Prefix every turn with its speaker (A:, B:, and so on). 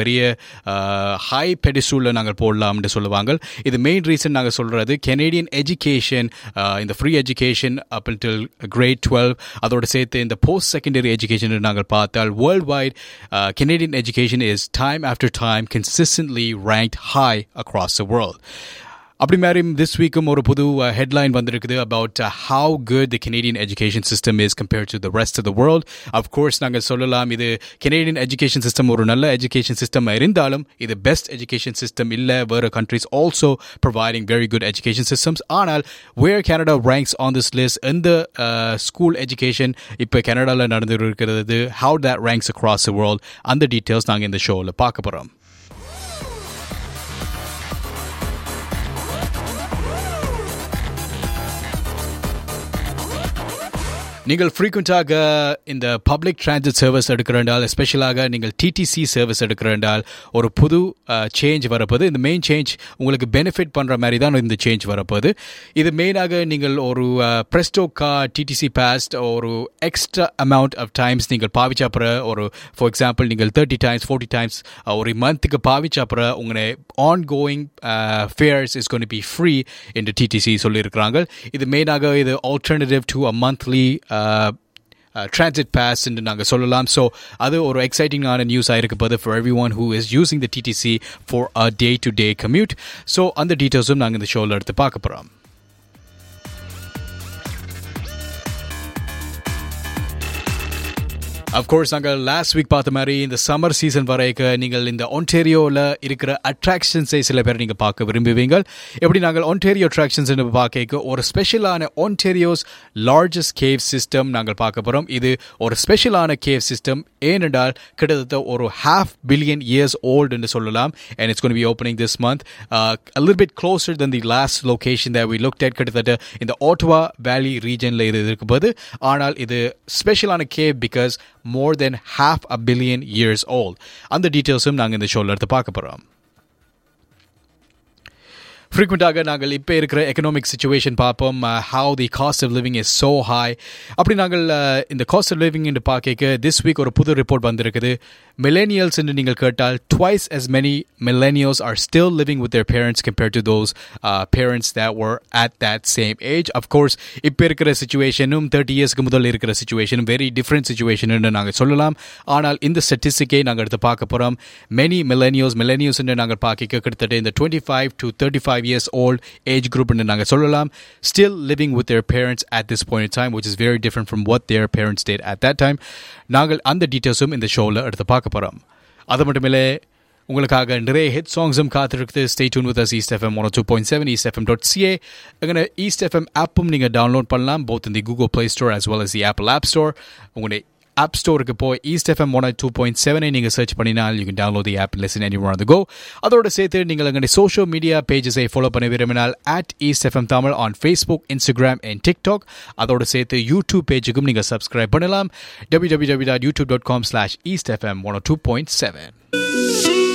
A: பெரிய ஹை பெடிசூலில் நாங்கள் போடலாம்னு சொல்லுவாங்க இது மெயின் ரீசன் நாங்கள் சொல்கிறது கெனேடியன் எஜுகேஷன் இந்த free education up till grade twelve அதோட சேர்த்து இந்த போஸ்ட் செகண்டரி எஜுகேஷன் நாங்கள் பார்த்தால் world wide Canadian education is time after time consistently rank high across the world அப்படி மாதிரி திஸ் வீக்கும் ஒரு புது ஹெட்லைன் வந்திருக்குது about how good the Canadian education system is compared to the rest of the world of course நாங்கள் சொல்லலாம் இது Canadian education system ஒரு நல்ல எஜுகேஷன் சிஸ்டம் இருந்தாலும் இது பெஸ்ட் எஜுகேஷன் சிஸ்டம் இல்லை வேறு countries also providing very good education systems ஆனால் where Canada ranks on this list எந்த ஸ்கூல் எஜுகேஷன் இப்போ கனடாவில் நடந்து இருக்கிறது how that ranks across the world அந்த டீட்டெயில்ஸ் நாங்கள் இந்த ஷோவில் பார்க்க போகிறோம் நீங்கள் ஃப்ரீக்வெண்ட்டாக இந்த பப்ளிக் டிரான்சிட் சர்வீஸ் எடுக்கிறண்டால் எஸ்பெஷலாக நீங்கள் டிடிசி சர்வீஸ் எடுக்கிறண்டால் ஒரு புது சேஞ்ச் வரப்போது இந்த மெயின் சேஞ்ச் உங்களுக்கு பெனிஃபிட் பண்ணுற மாதிரி தான் இந்த சேஞ்ச் வரப்போகுது இது மெயினாக நீங்கள் ஒரு ப்ரெஸ்டோ கா டிடிசி பாஸ்ட் ஒரு எக்ஸ்ட்ரா அமௌண்ட் ஆஃப் டைம்ஸ் நீங்கள் பாவிச்சாப்புற ஒரு ஃபார் எக்ஸாம்பிள் நீங்கள் தேர்ட்டி டைம்ஸ் ஃபோர்ட்டி டைம்ஸ் ஒரு மந்த்துக்கு பாவிச்சாப்புற உங்களை ongoing fares is gonna be free என்று டிடிசி சொல்லியிருக்கிறாங்க இது மெயினாக இது alternative to a monthly transit pass என்று நாங்கள் சொல்லலாம் ஸோ அது ஒரு எக்ஸைட்டிங்கான நியூஸ் ஆயிருக்கு போது for everyone who is using the TTC for a day to day commute so அந்த டீட்டெயில்ஸும் நாங்கள் இந்த ஷோவில் எடுத்து பார்க்க போகிறோம் அஃப்கோர்ஸ் நாங்கள் லாஸ்ட் வீக் பார்த்த மாதிரி இந்த சம்மர் சீசன் வரைக்கும் நீங்கள் இந்த ஒன்டேரியோவில் இருக்கிற அட்ராக்ஷன்ஸை சில பேர் நீங்கள் பார்க்க விரும்புவீங்க எப்படி நாங்கள் ஒன்டேரியோ அட்ராக்ஷன்ஸ் பார்க்க ஒரு ஸ்பெஷலான ஒன்டேரியோஸ் லார்ஜஸ்ட் கேவ் சிஸ்டம் நாங்கள் பார்க்க போகிறோம் இது ஒரு ஸ்பெஷலான கேவ் சிஸ்டம் ஏனென்றால் கிட்டத்தட்ட ஒரு ஹாஃப் பில்லியன் இயர்ஸ் ஓல்டு என்று சொல்லலாம் and it's gonna be opening this month lil bit closer than the last location we look at கிட்டத்தட்ட இந்த ஓட்டுவா வேலி ரீஜனில் இது இருக்கும்போது ஆனால் இது ஸ்பெஷலான cave because more than half a billion years old அந்த டீட்டெயில்ஸும் நாங்கள் இந்த ஷோவில் எடுத்து பார்க்க போகிறோம் ஃப்ரீக்வெண்ட்டாக நாங்கள் இப்போ இருக்கிற எக்கனாமிக் சுச்சுவேஷன் பார்ப்போம் how the cost of living is so high அப்படி நாங்கள் இந்த காஸ்ட் ஆஃப் லிவிங் என்று பார்க்க திஸ் வீக் ஒரு புது ரிப்போர்ட் வந்திருக்குது மில்லேனியல்ஸ் என்று நீங்கள் கேட்டால் twice as many millennials are still living with their parents compared to those uh, parents that were at that same age. Of course, இப்போ இருக்கிற சுச்சுவேஷனும் தேர்ட்டி இயர்ஸ்க்கு முதல் இருக்கிற சுச்சுவேஷனும் வெரி டிஃப்ரெண்ட் சுச்சுவேஷன் நாங்கள் சொல்லலாம் ஆனால் இந்த ஸ்டட்டிஸ்டிக்கை நாங்கள் எடுத்து பார்க்க போகிறோம் மெனி மில்லேனியோஸ் மில்லேனியோஸ் நாங்கள் பார்க்க கிட்டத்தட்ட இந்த twenty five to thirty five years old age group நாங்கள் சொல்லலாம் still living with their parents at this point in time which is very different from what their parents did at that time நாங்கள் அந்த டீட்டெயில்ஸும் இந்த ஷோவில் எடுத்து பார்க்க போகிறோம் அது மட்டுமில்லை உங்களுக்காக நிறைய ஹிட் சாங்ஸும் காத்திருக்குது stay tuned with us East FM one two point seven East FM dot CA அங்கே ஈஸ்ட் எஃப்எம் ஆப்பும் நீங்கள் டவுன்லோட் பண்ணலாம் போத் இந்த Google play store as well as the Apple app store உங்களுடைய ஆப் ஸ்டோருக்கு போய் East FM one two point seven நீங்கள் சர்ச் பண்ணினால் you can download the app listen any one go அதோட சேர்த்து நீங்கள் எங்களுடைய சோஷியல் மீடியா பேஜஸை ஃபாலோ பண்ண விரும்பினால் at East FM Tamil on Facebook Instagram and TikTok அதோட சேர்த்து யூடியூப் பேஜுக்கும் நீங்கள் சப்ஸ்கிரைப் பண்ணலாம் W W W dot YouTube dot com slash East FM one two point seven